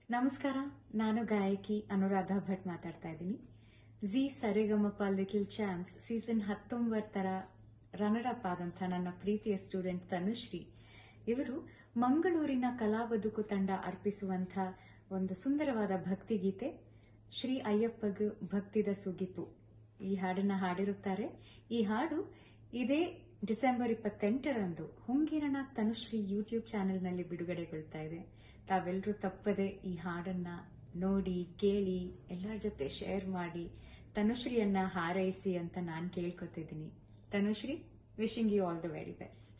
ನಮಸ್ಕಾರ ನಾನು ಗಾಯಕಿ ಅನುರಾಧ ಭಟ್ ಮಾತಾಡ್ತಾ ಇದ್ದೀನಿ Zee Saregamapa little champs season ಹತ್ತೊಂಬತ್ತರ ರನ್ನರ್ ಅಪ್ ಆದಂಥ ನನ್ನ ಪ್ರೀತಿಯ ಸ್ಟೂಡೆಂಟ್ ತನುಶ್ರೀ ಇವರು ಮಂಗಳೂರಿನ ಕಲಾ ಬದುಕು ತಂಡ ಅರ್ಪಿಸುವಂಥ ಒಂದು ಸುಂದರವಾದ ಭಕ್ತಿಗೀತೆ ಶ್ರೀ ಅಯ್ಯಪ್ಪಗ್ ಭಕ್ತಿದ ಸುಗಿಪು ಈ ಹಾಡನ್ನ ಹಾಡಿರುತ್ತಾರೆ ಈ ಹಾಡು ಇದೇ ಡಿಸೆಂಬರ್ ಇಪ್ಪತ್ತೆಂಟರಂದು ಹುಂಗಿರಣ ತನುಶ್ರೀ ಯೂಟ್ಯೂಬ್ ಚಾನೆಲ್ನಲ್ಲಿ ಬಿಡುಗಡೆಗೊಳ್ತಾ ಇದೆ ತಾವೆಲ್ಲರೂ ತಪ್ಪದೆ ಈ ಹಾಡನ್ನ ನೋಡಿ ಕೇಳಿ ಎಲ್ಲರ ಜೊತೆ ಶೇರ್ ಮಾಡಿ ತನುಶ್ರೀಯನ್ನ ಹಾರೈಸಿ ಅಂತ ನಾನು ಕೇಳ್ಕೊತಿದ್ದೀನಿ Tanushree wishing you all the very best